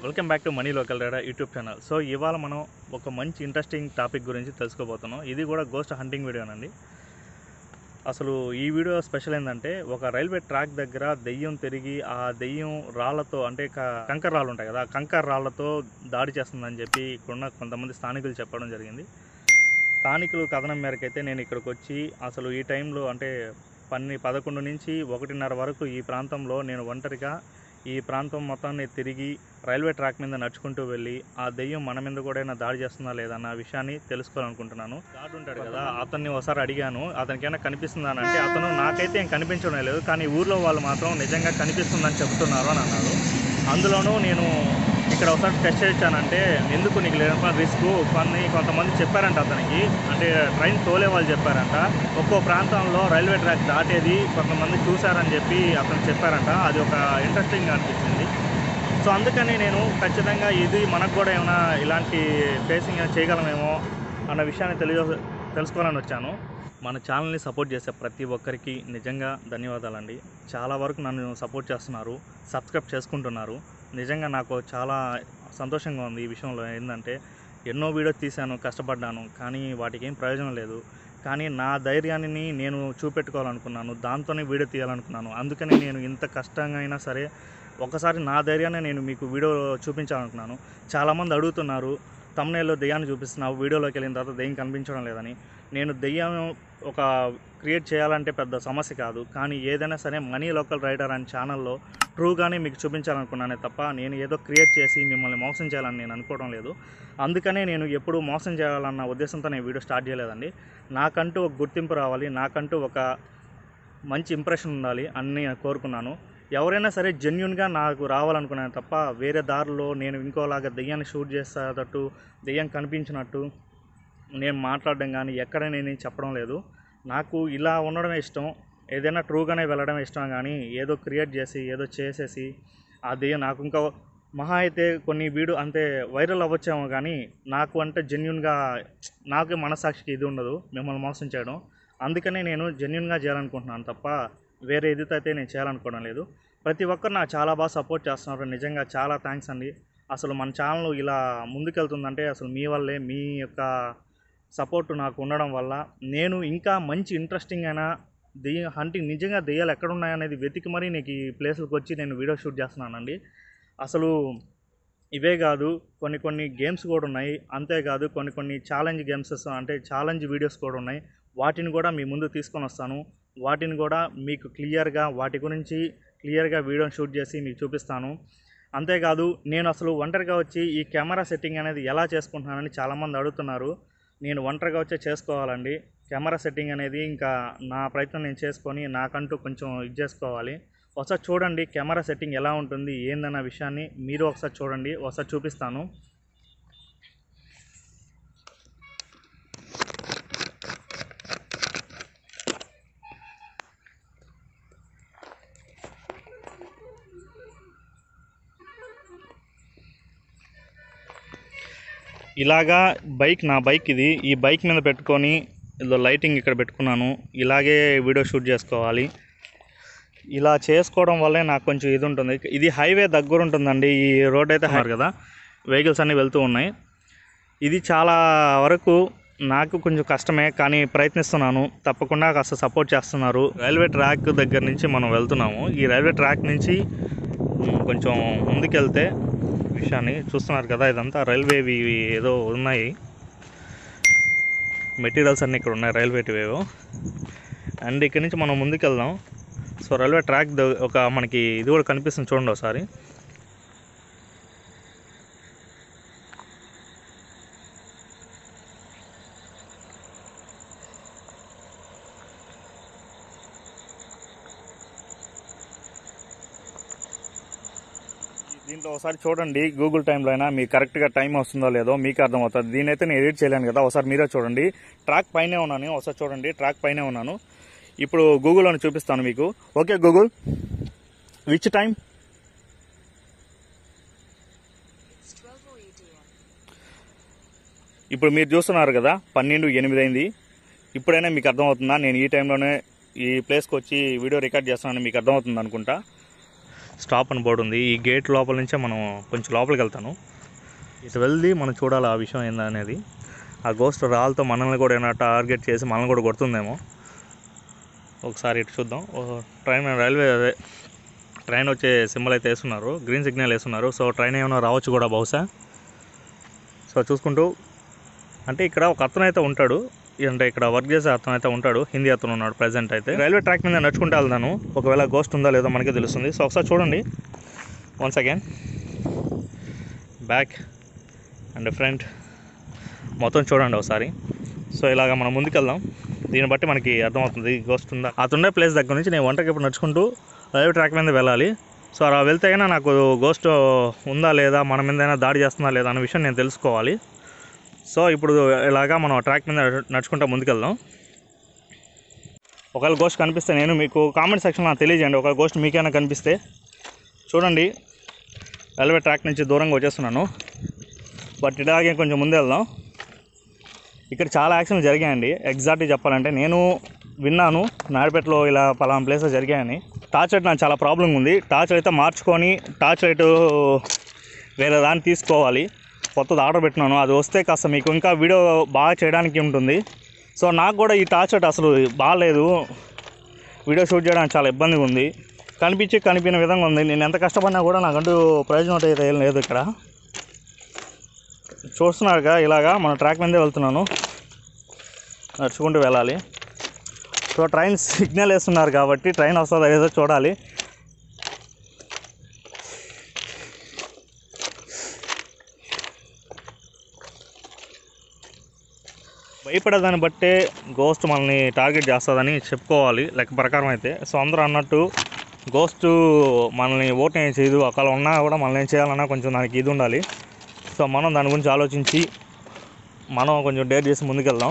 Welcome back to మనీ లోకల్ రేడా యూట్యూబ్ ఛానల్ సో ఇవాళ మనం ఒక మంచి ఇంట్రెస్టింగ్ టాపిక్ గురించి తెలుసుకోబోతున్నాం ఇది కూడా గోస్ట్ హంటింగ్ వీడియోనండి అసలు ఈ వీడియో స్పెషల్ ఏంటంటే ఒక రైల్వే ట్రాక్ దగ్గర దెయ్యం తిరిగి ఆ దెయ్యం రాళ్ళతో అంటే క- కంకర రాళ్ళు ఉంటాయి కదా ఆ కంకర రాళ్ళతో దాడి చేస్తుందని చెప్పి ఇక్కడున్న కొంతమంది స్థానికులు చెప్పడం జరిగింది స్థానికులు కథనం మేరకు అయితే నేను ఇక్కడికి వచ్చి అసలు ఈ టైంలో అంటే పన్ని పదకొండు నుంచి ఒకటిన్నర వరకు ఈ ప్రాంతంలో నేను ఒంటరిగా ఈ ప్రాంతం మొత్తాన్ని తిరిగి రైల్వే ట్రాక్ మీద నడుచుకుంటూ వెళ్ళి ఆ దెయ్యం మన మీద కూడా ఏమైనా దాడి చేస్తుందా లేదా అన్న విషయాన్ని తెలుసుకోవాలనుకుంటున్నాను గార్డ్ ఉంటాడు కదా అతన్ని ఒకసారి అడిగాను అతనికి ఏమైనా కనిపిస్తుందా అని అంటే అతను నాకైతే ఏం కనిపించడం లేదు కానీ ఊర్లో వాళ్ళు మాత్రం నిజంగా కనిపిస్తుందని చెప్తున్నారు అని అన్నారు అందులోనూ నేను ఇక్కడ ఒకసారి టెస్ట్ చేయించానంటే ఎందుకు నీకు లేనప్పుడు రిస్క్ కొన్ని కొంతమంది చెప్పారంట అతనికి అంటే ట్రైన్ తోలే వాళ్ళు చెప్పారంట ఒక్కో ప్రాంతంలో రైల్వే ట్రాక్ దాటేది కొంతమంది చూశారని చెప్పి అతను చెప్పారంట అది ఒక ఇంట్రెస్టింగ్ అనిపించింది సో అందుకని నేను ఖచ్చితంగా ఇది మనకు కూడా ఏమైనా ఇలాంటి ఫేసింగ్ చేయగలమేమో అన్న విషయాన్ని తెలియ తెలుసుకోవాలని వచ్చాను మన ఛానల్ని సపోర్ట్ చేసే ప్రతి ఒక్కరికి నిజంగా ధన్యవాదాలండి చాలా వరకు నన్ను సపోర్ట్ చేస్తున్నారు సబ్స్క్రైబ్ చేసుకుంటున్నారు నిజంగా నాకు చాలా సంతోషంగా ఉంది ఈ విషయంలో ఏంటంటే ఎన్నో వీడియోస్ తీశాను కష్టపడ్డాను కానీ వాటికి ఏం ప్రయోజనం లేదు కానీ నా ధైర్యాన్ని నేను చూపెట్టుకోవాలనుకున్నాను దాంతోనే వీడియో తీయాలనుకున్నాను అందుకని నేను ఇంత కష్టంగా అయినా సరే ఒకసారి నా ధైర్యాన్ని నేను మీకు వీడియో చూపించాలనుకున్నాను చాలామంది అడుగుతున్నారు తమ్నేల్లో దెయ్యాన్ని చూపిస్తున్నావు వీడియోలోకి వెళ్ళిన తర్వాత దెయ్యం కనిపించడం లేదని నేను దెయ్యం ఒక క్రియేట్ చేయాలంటే పెద్ద సమస్య కాదు కానీ ఏదైనా సరే మనీ లోకల్ రైడర్ అనే ఛానల్లో ట్రూగానే మీకు చూపించాలనుకున్నానే తప్ప నేను ఏదో క్రియేట్ చేసి మిమ్మల్ని మోసం చేయాలని నేను అనుకోవడం లేదు అందుకనే నేను ఎప్పుడు మోసం చేయాలన్న ఉద్దేశంతో నేను వీడియో స్టార్ట్ చేయలేదండి నాకంటూ ఒక గుర్తింపు రావాలి నాకంటూ ఒక మంచి ఇంప్రెషన్ ఉండాలి అని నేను కోరుకున్నాను ఎవరైనా సరే జెన్యున్గా నాకు రావాలనుకున్నాను తప్ప వేరే దారిలో నేను ఇంకోలాగా దెయ్యాన్ని షూట్ చేసేటట్టు దెయ్యం కనిపించినట్టు నేను మాట్లాడడం కానీ ఎక్కడ నేను చెప్పడం లేదు నాకు ఇలా ఉండడమే ఇష్టం ఏదైనా ట్రూగానే వెళ్ళడమే ఇష్టం కానీ ఏదో క్రియేట్ చేసి ఏదో చేసేసి అది నాకు ఇంకా మహా అయితే కొన్ని వీడియో అంతే వైరల్ అవ్వచ్చేమో కానీ నాకు అంటే జెన్యున్గా నాకే మనసాక్షికి ఇది ఉండదు మిమ్మల్ని మోసం చేయడం అందుకనే నేను జెన్యున్గా చేయాలనుకుంటున్నాను తప్ప వేరే ఎదుతో అయితే నేను చేయాలనుకోవడం లేదు ప్రతి ఒక్కరు నాకు చాలా బాగా సపోర్ట్ చేస్తున్నారు నిజంగా చాలా థ్యాంక్స్ అండి అసలు మన ఛానల్ ఇలా ముందుకెళ్తుందంటే అసలు మీ వల్లే మీ యొక్క సపోర్ట్ నాకు ఉండడం వల్ల నేను ఇంకా మంచి ఇంట్రెస్టింగ్ అయిన దెయ్య హంటింగ్ నిజంగా దెయ్యాలు ఎక్కడ ఉన్నాయనేది వెతికి మరీ నీకు ఈ ప్లేస్లకు వచ్చి నేను వీడియో షూట్ చేస్తున్నానండి అసలు ఇవే కాదు కొన్ని కొన్ని గేమ్స్ కూడా ఉన్నాయి అంతేకాదు కొన్ని కొన్ని ఛాలెంజ్ గేమ్స్ అంటే ఛాలెంజ్ వీడియోస్ కూడా ఉన్నాయి వాటిని కూడా మీ ముందు తీసుకొని వస్తాను వాటిని కూడా మీకు క్లియర్గా వాటి గురించి క్లియర్గా వీడియోని షూట్ చేసి మీకు చూపిస్తాను అంతేకాదు నేను అసలు ఒంటరిగా వచ్చి ఈ కెమెరా సెట్టింగ్ అనేది ఎలా చేసుకుంటున్నానని చాలామంది అడుగుతున్నారు నేను ఒంటరిగా వచ్చే చేసుకోవాలండి కెమెరా సెట్టింగ్ అనేది ఇంకా నా ప్రయత్నం నేను చేసుకొని నాకంటూ కొంచెం ఇది చేసుకోవాలి ఒకసారి చూడండి కెమెరా సెట్టింగ్ ఎలా ఉంటుంది ఏందన్న విషయాన్ని మీరు ఒకసారి చూడండి ఒకసారి చూపిస్తాను ఇలాగా బైక్ నా బైక్ ఇది ఈ బైక్ మీద పెట్టుకొని ఇదో లైటింగ్ ఇక్కడ పెట్టుకున్నాను ఇలాగే వీడియో షూట్ చేసుకోవాలి ఇలా చేసుకోవడం వల్లే నాకు కొంచెం ఇది ఉంటుంది ఇది హైవే దగ్గర ఉంటుందండి ఈ రోడ్ అయితే హార్ కదా వెహికల్స్ అన్నీ వెళ్తూ ఉన్నాయి ఇది చాలా వరకు నాకు కొంచెం కష్టమే కానీ ప్రయత్నిస్తున్నాను తప్పకుండా కాస్త సపోర్ట్ చేస్తున్నారు రైల్వే ట్రాక్ దగ్గర నుంచి మనం వెళ్తున్నాము ఈ రైల్వే ట్రాక్ నుంచి ఉమ్, కొంచెం ముందుకెళ్తే విషయాన్ని చూస్తున్నారు కదా ఇదంతా రైల్వేవి ఇవి ఏదో ఉన్నాయి మెటీరియల్స్ అన్నీ ఇక్కడ ఉన్నాయి రైల్వేటివేవో అండ్ ఇక్కడ నుంచి మనం ముందుకెళ్దాం సో రైల్వే ట్రాక్ ద- ఒక మనకి ఇది కూడా కనిపిస్తుంది చూడండి ఒకసారి దీంట్లో ఒకసారి చూడండి గూగుల్ టైంలో అయినా మీకు కరెక్ట్గా టైం వస్తుందో లేదో మీకు అర్థమవుతుంది దీని అయితే నేను ఎడిట్ చేయలేను కదా ఒకసారి మీరే చూడండి ట్రాక్ పైనే ఉన్నాను ఒకసారి చూడండి ట్రాక్ పైనే ఉన్నాను ఇప్పుడు గూగుల్లోని చూపిస్తాను మీకు ఓకే గూగుల్ విచ్ టైం ఇప్పుడు మీరు చూస్తున్నారు కదా పన్నెండు ఎనిమిది అయింది ఇప్పుడైనా మీకు అర్థమవుతుందా నేను ఈ టైంలోనే ఈ ప్లేస్కి వచ్చి వీడియో రికార్డ్ చేస్తున్నాను మీకు అర్థమవుతుంది అనుకుంటా స్టాప్ అని బోర్డు ఉంది ఈ గేట్ లోపల నుంచే మనం కొంచెం లోపలికి వెళ్తాను ఇటు వెళ్ళి మనం చూడాలి ఆ విషయం ఏందా అనేది ఆ గోస్ట్ రాళ్ళతో మనల్ని కూడా ఏమైనా టార్గెట్ చేసి మనల్ని కూడా కొడుతుందేమో ఒకసారి ఇటు చూద్దాం ఓ ట్రైన్ రైల్వే అదే ట్రైన్ వచ్చే సింబల్ అయితే వేస్తున్నారు గ్రీన్ సిగ్నల్ వేస్తున్నారు సో ట్రైన్ ఏమైనా రావచ్చు కూడా బహుశా సో చూసుకుంటూ అంటే ఇక్కడ ఒక అతను అయితే ఉంటాడు అంటే ఇక్కడ వర్క్ చేసే అతను అయితే ఉంటాడు హిందీ అతను ఉన్నాడు ప్రజెంట్ అయితే రైల్వే ట్రాక్ మీద నడుచుకుంటూ వెళ్తాను ఒకవేళ గోస్ట్ ఉందా లేదో మనకే తెలుస్తుంది సో ఒకసారి చూడండి once again back and front మొత్తం చూడండి ఒకసారి సో ఇలాగ మనం ముందుకెళ్దాం దీన్ని బట్టి మనకి అర్థమవుతుంది గోస్ట్ ఉందా అతుండే ప్లేస్ దగ్గర నుంచి నేను వంటకి ఇప్పుడు నడుచుకుంటూ రైల్వే ట్రాక్ మీద వెళ్ళాలి సో అలా వెళ్తే అయినా నాకు గోస్ట్ ఉందా లేదా మన మీద అయినా దాడి చేస్తుందా లేదా అనే విషయం నేను తెలుసుకోవాలి సో ఇప్పుడు ఇలాగా మనం ట్రాక్ మీద నడుచుకుంటూ ముందుకెళ్దాం ఒకవేళ గోస్ట్ కనిపిస్తే నేను మీకు కామెంట్ సెక్షన్లో నాకు తెలియజేయండి ఒకవేళ గోస్ట్ మీకైనా కనిపిస్తే చూడండి రైల్వే ట్రాక్ నుంచి దూరంగా వచ్చేస్తున్నాను బట్ ఇలాగే కొంచెం ముందు వెళ్దాం ఇక్కడ చాలా యాక్సిడెంట్ జరిగాయండి ఎగ్జాక్ట్గా చెప్పాలంటే నేను విన్నాను నాడిపేటలో ఇలా పలానా ప్లేసెస్ జరిగాయని టార్చ్ లైట్ నాకు చాలా ప్రాబ్లం ఉంది టార్చ్ అయితే మార్చుకొని టార్చ్ లైట్ వేరే దాన్ని తీసుకోవాలి కొత్తది ఆర్డర్ పెట్టినాను అది వస్తే కాస్త మీకు ఇంకా వీడియో బాగా చేయడానికి ఉంటుంది సో నాకు కూడా ఈ టార్చ్ లైట్ అసలు బాగాలేదు వీడియో షూట్ చేయడానికి చాలా ఇబ్బందిగా ఉంది కనిపించి కనిపించిన విధంగా ఉంది నేను ఎంత కష్టపడినా కూడా నాకంటూ ప్రయోజనం అయితే ఏం లేదు ఇక్కడ చూస్తున్నారుగా ఇలాగా మన ట్రాక్ మీదే వెళ్తున్నాను నడుచుకుంటూ వెళ్ళాలి సో ట్రైన్ సిగ్నల్ వేస్తున్నారు కాబట్టి ట్రైన్ వస్తుందో ఏదో చూడాలి భయపడేదాన్ని బట్టే గోస్ట్ మనల్ని టార్గెట్ చేస్తుందని చెప్పుకోవాలి లెక్క ప్రకారం అయితే సో అందరూ అన్నట్టు గోస్ట్ మనల్ని ఓట్ ఏం చేయదు ఒకవేళ ఉన్నా కూడా మనల్ని ఏం చేయాలన్నా కొంచెం దానికి ఇది ఉండాలి సో మనం దాని గురించి ఆలోచించి మనం కొంచెం డేర్ చేసి ముందుకెళ్దాం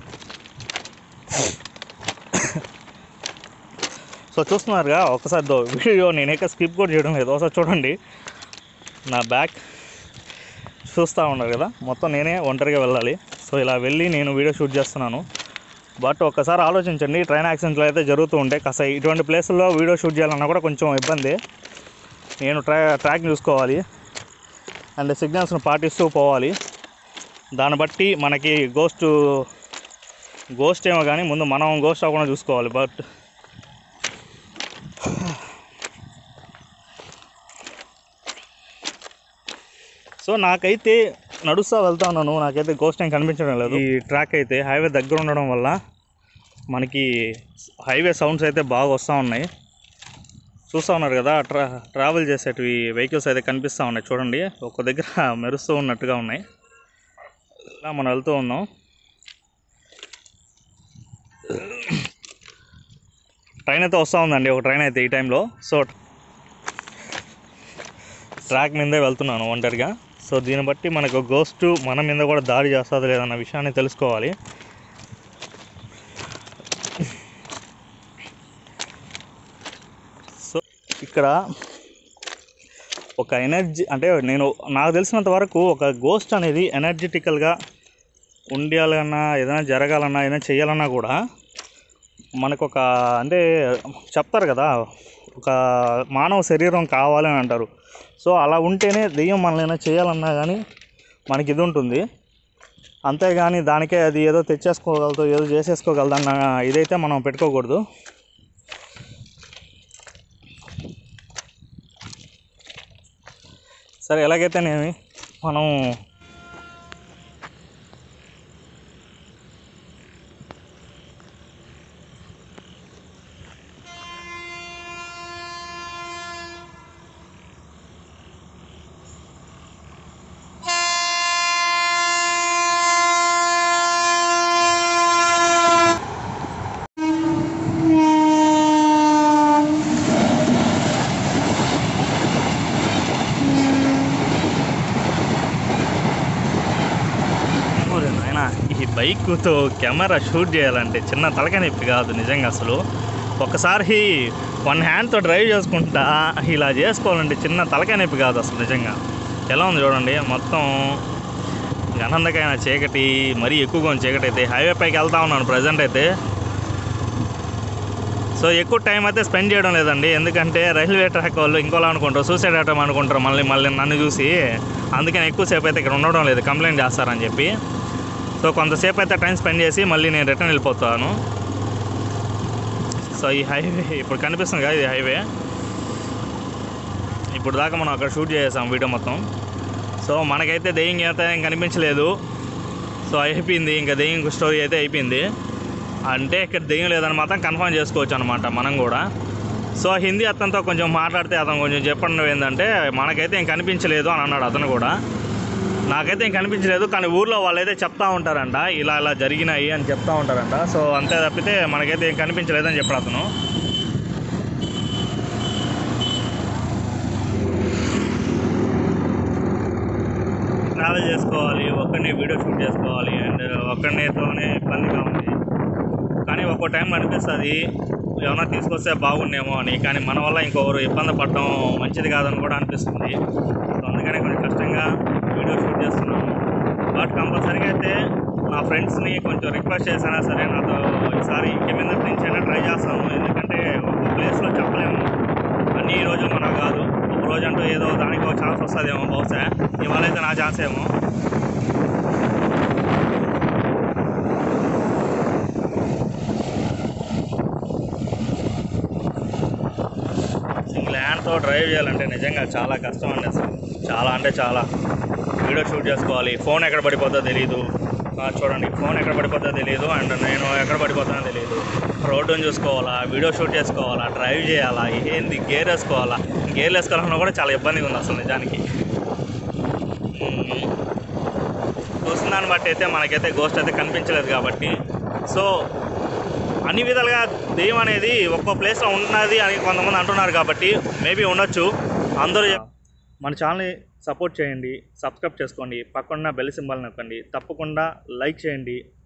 సో చూస్తున్నారుగా ఒకసారి దో వీడియో నేనైతే స్కిప్ కూడా చేయడం లేదు ఒకసారి చూడండి నా బ్యాక్ చూస్తూ ఉన్నారు కదా మొత్తం నేనే ఒంటరిగా వెళ్ళాలి సో ఇలా వెళ్ళి నేను వీడియో షూట్ చేస్తున్నాను బట్ ఒక్కసారి ఆలోచించండి ట్రైన్ యాక్సిడెంట్లు అయితే జరుగుతూ ఉంటాయి కాస్త ఇటువంటి ప్లేసుల్లో వీడియో షూట్ చేయాలన్నా కూడా కొంచెం ఇబ్బంది నేను ట్రా ట్రాక్ చూసుకోవాలి అండ్ సిగ్నల్స్ను పాటిస్తూ పోవాలి దాన్ని బట్టి మనకి గోస్ట్ గోస్ట్ ఏమో కానీ ముందు మనం గోస్ట్ అవ్వకుండా చూసుకోవాలి బట్ సో నాకైతే నడుస్తూ వెళ్తా ఉన్నాను నాకైతే గోస్ట్ ఏం కనిపించడం లేదు ఈ ట్రాక్ అయితే హైవే దగ్గర ఉండడం వల్ల మనకి హైవే సౌండ్స్ అయితే బాగా వస్తూ ఉన్నాయి చూస్తూ ఉన్నారు కదా ట్రా ట్రావెల్ చేసేటివి వెహికల్స్ అయితే కనిపిస్తూ ఉన్నాయి చూడండి ఒక దగ్గర మెరుస్తూ ఉన్నట్టుగా ఉన్నాయి ఇలా మనం వెళ్తూ ఉన్నాం ట్రైన్ అయితే వస్తూ ఉందండి ఒక ట్రైన్ అయితే ఈ టైంలో సో ట్రాక్ మీదే వెళ్తున్నాను ఒంటరిగా సో దీన్ని బట్టి మనకు గోస్ట్ మన మీద కూడా దాడి చేస్తుంది లేదన్న విషయాన్ని తెలుసుకోవాలి సో ఇక్కడ ఒక ఎనర్జీ అంటే నేను నాకు తెలిసినంత వరకు ఒక గోస్ట్ అనేది ఎనర్జెటికల్గా ఉండాలన్నా ఏదైనా జరగాలన్నా ఏదైనా చేయాలన్నా కూడా మనకు ఒక అంటే చెప్తారు కదా ఒక మానవ శరీరం కావాలని అంటారు సో అలా ఉంటేనే దెయ్యం మనల్ని ఏమైనా చేయాలన్నా కానీ మనకి ఇది ఉంటుంది అంతేగాని దానికే అది ఏదో తెచ్చేసుకోగలదు ఏదో చేసేసుకోగలదన్న ఇదైతే మనం పెట్టుకోకూడదు సరే ఎలాగైతేనేమి మనం ఓరే నాయనా ఈ బైక్తో కెమెరా షూట్ చేయాలంటే చిన్న తలకాయ నొప్పి కాదు నిజంగా అసలు ఒకసారి వన్ హ్యాండ్తో డ్రైవ్ చేసుకుంటా ఇలా చేసుకోవాలంటే చిన్న తలకాయ నొప్పి కాదు అసలు నిజంగా ఎలా ఉంది చూడండి మొత్తం గనందకైన చీకటి మరీ ఎక్కువగా ఉంది చీకటి అయితే హైవే పైకి వెళ్తా ఉన్నాను ప్రజెంట్ అయితే సో ఎక్కువ టైం అయితే స్పెండ్ చేయడం లేదండి ఎందుకంటే రైల్వే ట్రాక్ వాళ్ళు ఇంకోలా అనుకుంటారు సూసైడ్ అటం అనుకుంటారు మళ్ళీ మళ్ళీ నన్ను చూసి అందుకని ఎక్కువసేపు అయితే ఇక్కడ ఉండడం లేదు కంప్లైంట్ చేస్తారని చెప్పి సో కొంతసేపు అయితే టైం స్పెండ్ చేసి మళ్ళీ నేను రిటర్న్ వెళ్ళిపోతాను సో ఈ హైవే ఇప్పుడు కనిపిస్తుంది కదా ఇది హైవే ఇప్పుడు దాకా మనం అక్కడ షూట్ చేసాం వీడియో మొత్తం సో మనకైతే దెయ్యం అయితే ఏం కనిపించలేదు సో అయిపోయింది ఇంకా దెయ్యం స్టోరీ అయితే అయిపోయింది అంటే ఇక్కడ దెయ్యం లేదని మాత్రం కన్ఫర్మ్ చేసుకోవచ్చు అనమాట మనం కూడా సో హిందీ అతనితో కొంచెం మాట్లాడితే అతను కొంచెం చెప్పడం ఏంటంటే మనకైతే ఏం కనిపించలేదు అని అన్నాడు అతను కూడా నాకైతే ఏం కనిపించలేదు కానీ ఊర్లో వాళ్ళైతే చెప్తా ఉంటారంట ఇలా ఇలా జరిగినాయి అని చెప్తా ఉంటారంట సో అంతే తప్పితే మనకైతే ఏం కనిపించలేదు అని చెప్పాడు అతను ట్రావెల్ చేసుకోవాలి ఒక్కడిని వీడియో షూట్ చేసుకోవాలి అండ్ ఒక్కడినితోనే ఇబ్బందిగా ఉంది కానీ ఒక్కో టైం అనిపిస్తుంది ఏమైనా తీసుకొస్తే బాగుండేమో అని కానీ మన వల్ల ఇంకొకరు ఇబ్బంది పడడం మంచిది కాదని కూడా అనిపిస్తుంది సో అందుకనే కొంచెం కష్టంగా వీడియో షూట్ చేస్తున్నాను బట్ కంపల్సరీగా అయితే నా ఫ్రెండ్స్ని కొంచెం రిక్వెస్ట్ చేసినా సరే నాతో ఈసారి కింద నుంచి అయినా ట్రై చేస్తాను ఎందుకంటే ఒక ప్లేస్లో చెప్పలేము అన్ని ఈ రోజు మనకు కాదు ఒక రోజు అంటూ ఏదో దానికి ఒక ఛాన్స్ వస్తుందేమో బహుశా ఇవాళ అయితే నా ఛాన్స్ ఏమో సింగిల్ హ్యాండ్తో డ్రైవ్ చేయాలంటే నిజంగా చాలా కష్టం అండి అసలు చాలా అంటే చాలా వీడియో షూట్ చేసుకోవాలి ఫోన్ ఎక్కడ పడిపోతుందో తెలియదు ఆ, చూడండి ఫోన్ ఎక్కడ పడిపోతుందో తెలియదు అండ్ నేను ఎక్కడ పడిపోతానో తెలియదు రోడ్డుని చూసుకోవాలా వీడియో షూట్ చేసుకోవాలా డ్రైవ్ చేయాలా ఏంది గేర్ వేసుకోవాలా గేర్ వేసుకోవాలన్నా కూడా చాలా ఇబ్బందిగా ఉంది అసలు నిజానికి మ్మ్. చూసిన దాన్ని బట్టి అయితే మనకైతే గోస్ట్ అయితే కనిపించలేదు కాబట్టి సో అన్ని విధాలుగా దెయ్యం అనేది ఒక్కో ప్లేస్లో ఉన్నది అని కొంతమంది అంటున్నారు కాబట్టి మేబీ ఉండొచ్చు అందరూ మన ఛానల్ని సపోర్ట్ చేయండి సబ్స్క్రైబ్ చేసుకోండి పక్కన బెల్ సింబల్ నొక్కండి తప్పకుండా లైక్ చేయండి